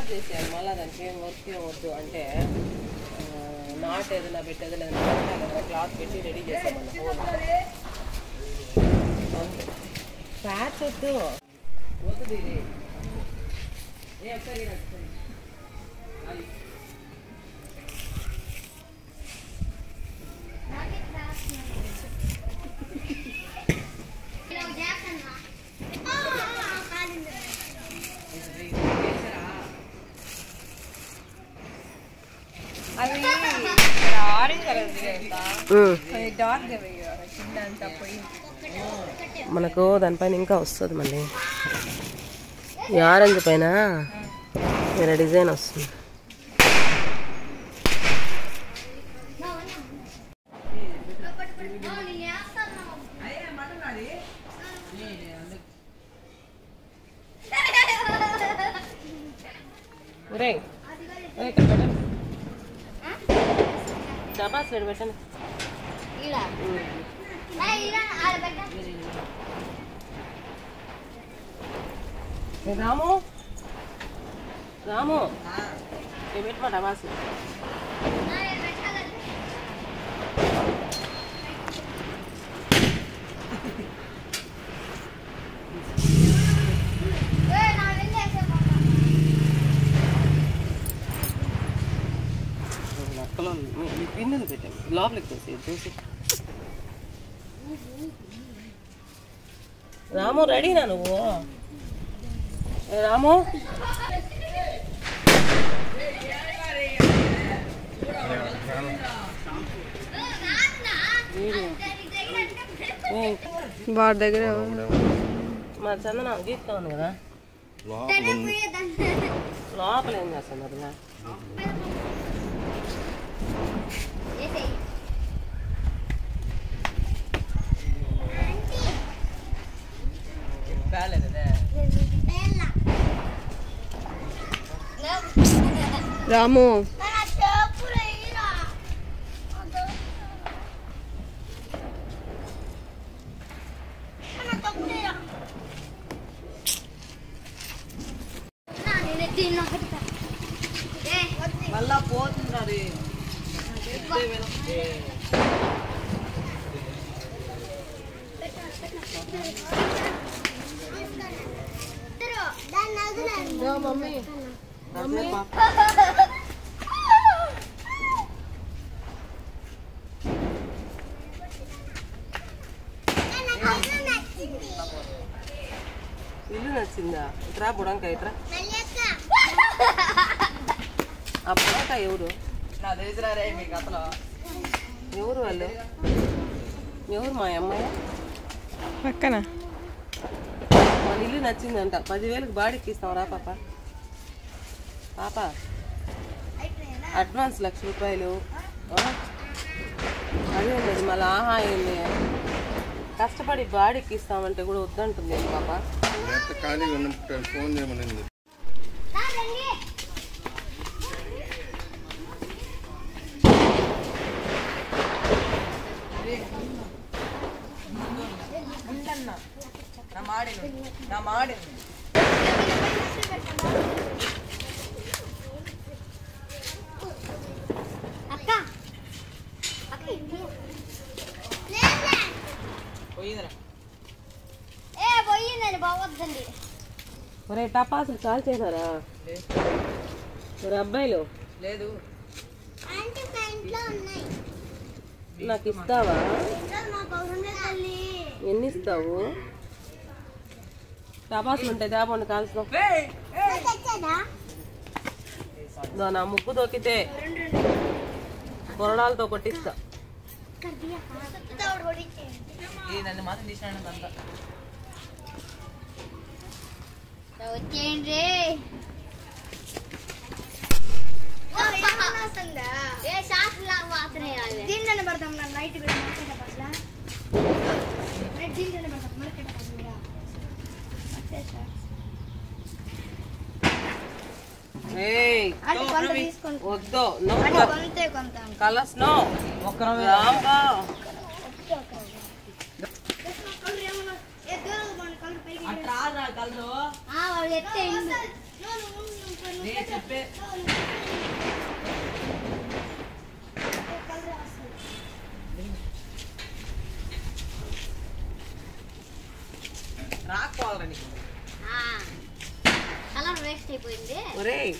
Cover చేసేయాలి మళ్ళీ దానికి ఏం వర్క్ ఏం వద్దు అంటే ఆ, నాట్ ఏదైనా పెట్టేది లేదంటే క్లాత్ పెట్టి రెడీ చేసామన్న అంతే ప్యాచ్ వద్దు వద్దు దీని ఏ ఒకసారి రా, ఒకసారి. అది. అది ఆరెంజ్ కలర్ అది డార్క్ కింద అంతా పోయి మనకు దానిపైన ఇంకా వస్తుంది మళ్ళీ ఈ ఆరెంజ్ పైన వేరే డిజైన్ వస్తుంది ఒరే ఒరే, ఇక్కడ పెట్టండి డబాస్ ఇక్కడ పెట్టండి ఏ రాము రాము ఏ పెట్టమా డబాస్ నక్కలో మీ- మీ పిన్నులు పెట్టాను లోపలికి తోసి చూసి రాము రెడీనా నువ్వు ఏ రాము ఏ, వాడి దగ్గర మా చందన గీత్తా ఉంది కదా లోపల ఏం చేస్తున్నారు ఇలా? రాము మళ్ళా పోతుంది అది మమ్మీ మమ్మీ ఇల్లు నచ్చిందా ఇట్రా బుడంకాయ ఇట్రా ఆ బుడంకాయ ఎవరు ఎవరు వాళ్ళు ఎవరు మా అమ్మాయి పక్కన మన ఇల్లు నచ్చిందంట పదివేలకు బాడీకి ఇస్తాం రా పాప పాప అడ్వాన్స్ లక్ష రూపాయలు ఆ? అదే లేదు మళ్ళీ ఆహా ఏంది కష్టపడి బాడీకి ఇస్తామంటే కూడా వద్దంటుంది ఏంటి పాప ఎంత ఖాళీగా ఉన్నప్పుడు ఫోన్ చేయమనింది ఏ పోయిందండి బాగొద్దండి ఒరే టపాసులు కాల్ చేశారా మరి అబ్బాయిలు అంటే మా ఇంట్లో ఉన్నాయి నాకు ఇస్తావా ఈరోజు మా పౌరుండే తల్లి ఎన్ని ఇస్తావు టపాసులు ఉంటాయి దాపండి కాల్చుదాం తెచ్చాదా దో నా ముక్కు దొక్కితే కొరడాలతో కొట్టిస్తా తోడు కొడిచ్చేయండి వచ్చేయండి ఏ షార్ట్ లాగా వాసన దీంట్లోనే పడతాం నా నైట్ కూడా మార్కెట్ పట్ల దీంట్లోనే పడతాం మార్కెట్ పట్ల ఏయ్ అంటే కొంత తీసుకుంటాం వద్దు అంటే నో కొంతే కొంత కలర్స్ నో రాంబా ఏ దూరం పోండి, కళ్ళు పైకి ఆ, వాళ్ళు ఎత్తే ఇందు. రాకపోవాలని కలర్ వేస్ట్ అయిపోయింది ఒరేయ్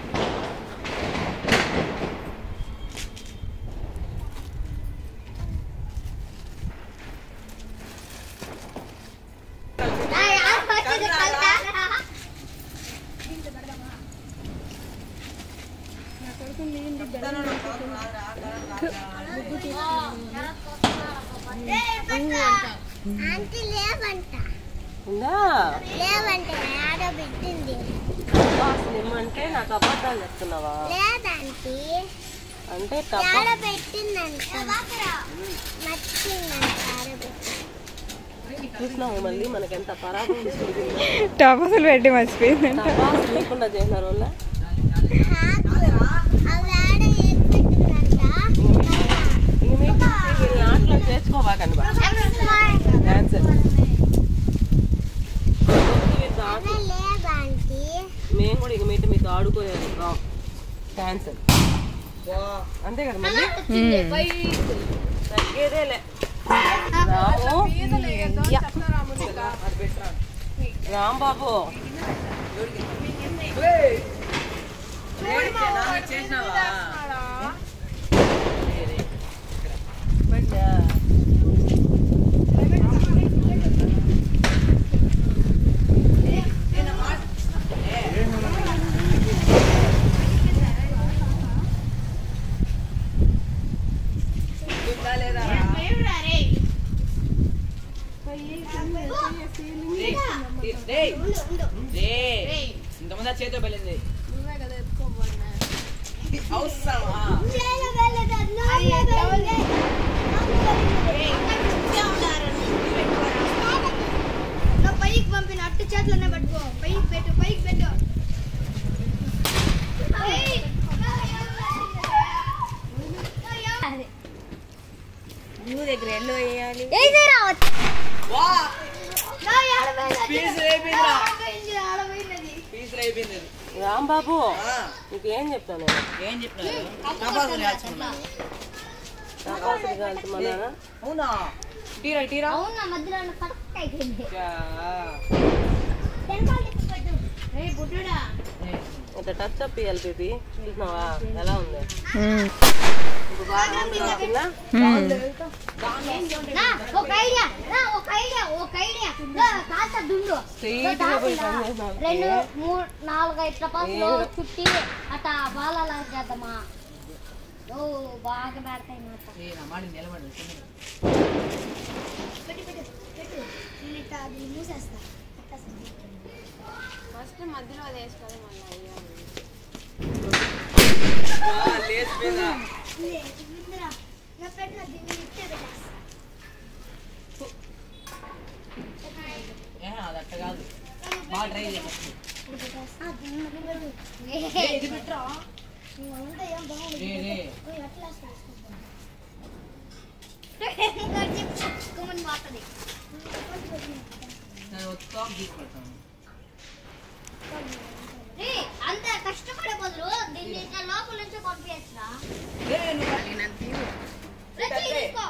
ఆ, యార్ వచ్చింది కలర్. ఆంటీ లేవంట ఉందా లేవంట ఆడ పెట్టింది అసలు ఏమంటే నాకు అబద్ధాలు చెప్తున్నావా లేదంటీ అంటే ఆడ టపా పెట్టిందంట నచ్చిందంట ఆడ పెట్టింది చూసినావు మళ్ళీ మనకి ఎంత పరాభం జరిగిందో. టపాసులు పెట్టి మర్చిపోయిందంట టపాసు లేకుండా చేసినారు వాళ్ళ అవి ఆడ ఎత్తుకుందంట ఇక మీకు వీళ్ళని ఆటలో చేర్చుకోవాకండి బా డాన్స్ లేదంటీ మేము కూడా ఇక మీతో మీతో ఆడుకోలేదు రామ్ డాన్స్ అంతే కదా మళ్ళీ తగ్గేదేలే రాము యా. రామ్ బాబు చేసినావా ఇంతమంది చేతిలో వెళ్ళింది పైకి పంపిన అట్టు చేతులనే పట్టుకో పైకి పెట్టు పైకి పెట్టు నువ్వు దగ్గర ఎల్లో వేయాలి పీసులు అయిపోయింది అది. రామ్ బాబు ఆ, నీకేం చెప్తాను ఏం చెప్పినారు టపాసులు వేసుకున్నారు. టపాసులు కాల్చమన్నానా అవునా టీరా టీరా అవునా మధ్యలో కరెక్ట్ అయిపోయింది యా. రే బుడ్డుడా ఇంత టచ్ అప్ ఇవ్వాలి బేబీ చూసినావా ఎలా ఉంది ఉమ్. ఇప్పుడు బాగా ఉంది కాకుండా ఉమ్. నా ఒక ఐడియా నా ఒక ఐడియా ఒక ఐడియా నా కాస్త దుండు Straight గా పోయి పని చేసినావు. రెండు మూడు నాలుగు ఐదు టపాసులు చుట్టి అట్ట బాలలా చేద్దామా ఓ బాగా పెడతాయి మాట ఏ, నా మాట నిలబడి పెట్టు పెట్టు పెట్టు నేను ఇట్ట అది మూసేస్తా ఫస్ట్ మధ్యలో అది వేసుకోవాలి మళ్ళీ అయ్యాలి లేచి మీద ముందర నా పెట్టిన దీన్ని ఇట్టే పెట్టేస్తా ఏ, అది అట్ట కాదు బాగా ట్రై చేయాలి ఆ, దీన్ని మళ్ళీ పెట్టు. ఇది పెట్టరా నువ్వు అంతా ఏం బాగుంది రే రే ఓ, ఎట్లా వేసుకుంటా కుమ్మని పోతుంది నేను ఒక్క తీసుకెళ్తాను రే, అంత కష్టపడే బదులు దీన్ని ఇట్లా లోపల నుంచి పంపించరా రే, నువ్వు తీసుకో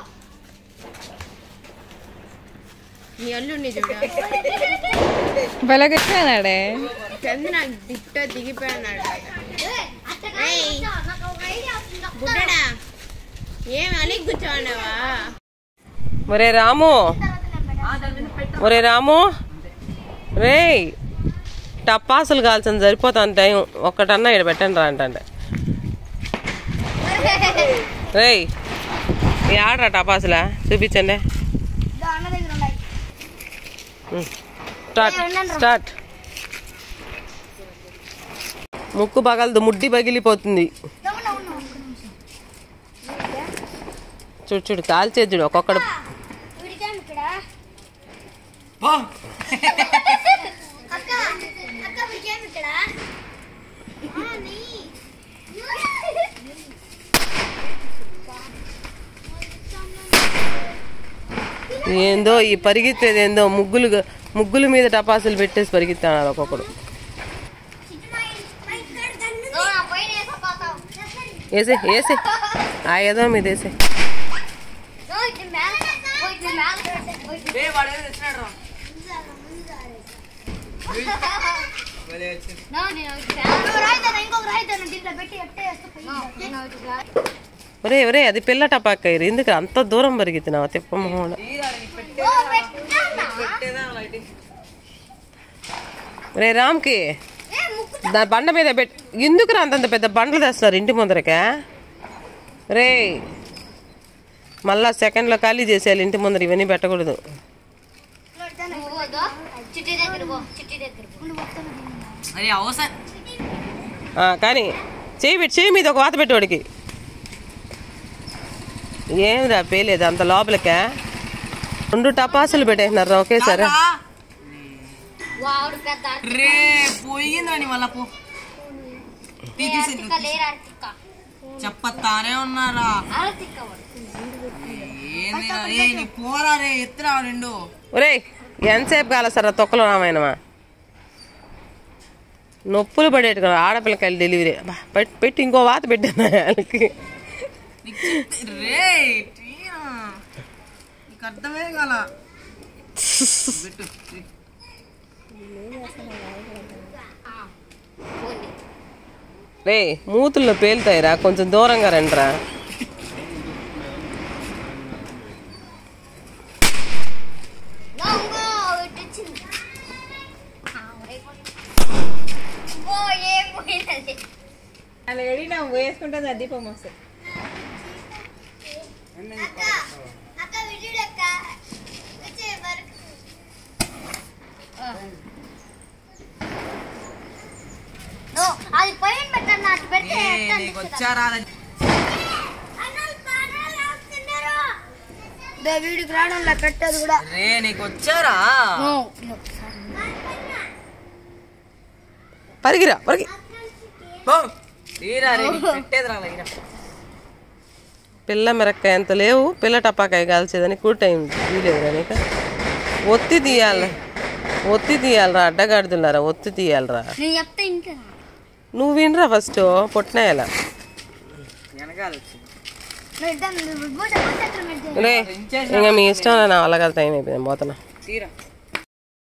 నీ అల్లుడిని చూడ బలగొచ్చినాడే చంద్ర నాకు దిట్ట దిగిపోయినాడు ఏయ్, అట్ట కాదు, కూర్చో. నాకు ఒక ఐడియా వస్తుంది ఒక్క బుడ్డడా ఏం అలిగి కూర్చోన్నావా ఒరే రాము తర్వాత నేను పెడతా. ఒరే రాము రేయ్ టపాసులు కాల్చని సరిపోతాను టైం ఒక్కటన్నా ఇక్కడ పెట్టండి రా అంటే రేయ్ ఈ ఆడరా టపాసులా చూపించండి ఇదో అన్న దగ్గర ఉన్నాయి ఉమ్. స్టార్ట్ స్టార్ట్ ముక్కు పగలదు ముడ్డి పగిలిపోతుంది అవును, అవును, ఒక్క నిమిషం. చూడు చూడు కాల్చేది చూడు ఒక్కొక్కడు వీడికేం ఇక్కడ పో. అక్క అక్క వీడికేం ఇక్కడ ఆ, నీ. ఏందో ఈ పరిగెత్తేది ఏందో ముగ్గులు ముగ్గుల మీద టపాసులు పెట్టేసి పరిగెత్తాడు ఒక్కొక్కడు చిట్టు మా ఇంటి- మా ఇక్కడ వేసే వేసే ఆ ఏదో మీద వేసే ఓ, ఇది మేల ఓ, ఇది మేల ఓ, ఇది- రే వాడు ఏదో తెచ్చినాడు రా భలే వచ్చింది No, నేను ఇది మేల- నువ్వు రాయితేనా, ఇంకొక రాయితేనా, దీంట్లో పెట్టి ఎట్టే వేస్తే పోయి. నేను ఇది రా- ఒరే ఒరే అది పిల్ల టపాకాయరు ఎందుకు అంత దూరం పరిగెత్తినావు తిప్పమ్మ కూడా తీరా నీ పెట్టే ఓ, పెట్టానా? పెట్టేదా లైటింగ్ రే రామ్కి ఏ, ముక్కు దాని బండ మీద పెట్టి ఎందుకు అంతంత పెద్ద బండలు తెస్తున్నారు ఇంటి ముందరకే రే మళ్ళా సెకండ్లో ఖాళీ చేసేయాలి ఇంటి ముందర ఇవన్నీ పెట్టకూడదు నువ్వు వద్దు. చిట్టి దగ్గర పో చిట్టి దగ్గర పో. నువ్వు వస్తాను అది అవసరం ఆ, కానీ చేయి పెట్టి చేయి మీద ఒక వాత పెట్టేవాడికి ఏమిరా పేలేదు అంత లోపలికే రెండు టపాసులు పెట్టేసినారు ఒకేసారి వాడు పెద్ద రే పోయిందని మళ్ళా పో తీ తీసి ఆర్టిక లేరు ఆర్టిక చెప్పతానే ఉన్నారా ఆర్టిక వాడు ఏంది రా? ఏ నీ పోరా రే ఎత్తురా రెండు ఒరేయ్ ఎంతసేపు కాల సార్ తొక్కలో రామాయణమా నొప్పులు పడేటు కదా ఆడపిల్లకాయలు డెలివరీ అబ్బా, పెట్- పెట్టి ఇంకో వాత పెట్టాను వాళ్ళకి నీకు చెప్తే రే తీరా. నీకు అర్థమే కాల పెట్టు తీ. రే మూతుల్లో పేలుతాయిరా కొంచెం దూరంగా రండిరా నా ఇంకో ఒకటి వచ్చింది ఆ, అయిపోయింది. ఓ ఏం పోయింది అలా ఎడినా వేసుకుంటుంది అది దీపం వస్తుంది అక్క అక్క విజయుడు అక్క వచ్చే వరకు నో అది పైన పెట్టండి అటు పెడితే ఏ ఎట్ట నీకు అనిపిస్తుంది? వచ్చారా అన్నలు పానాలు రాస్తున్నారు. దా వీడికి రావడంలో పెట్టదు కూడా రే నీకు వచ్చారా పరిగిరా పరిగి పో. తీరా రే నీకు పెట్టేది రా లైరా. పిల్ల మిరక్కాయ ఎంత లేవు పిల్ల టపాకాయ కాల్చేదని కూడా టైం తీయలేదురా నీకు ఒత్తి తీయాలి ఒత్తి తీయాలరా అడ్డగాడుతున్నారా ఒత్తి తీయాలరా నేను చెప్తే ఇంట్లో నువ్వు వినరా ఫస్ట్ పొట్టినాయాల వెనకాల వచ్చింది నువ్వు ఇద్దాం నువ్వు పూజ పూజ రే ఇంకా మీ ఇష్టం నా వల్ల కాదు టైం అయిపోయింది పోతున్నా తీరా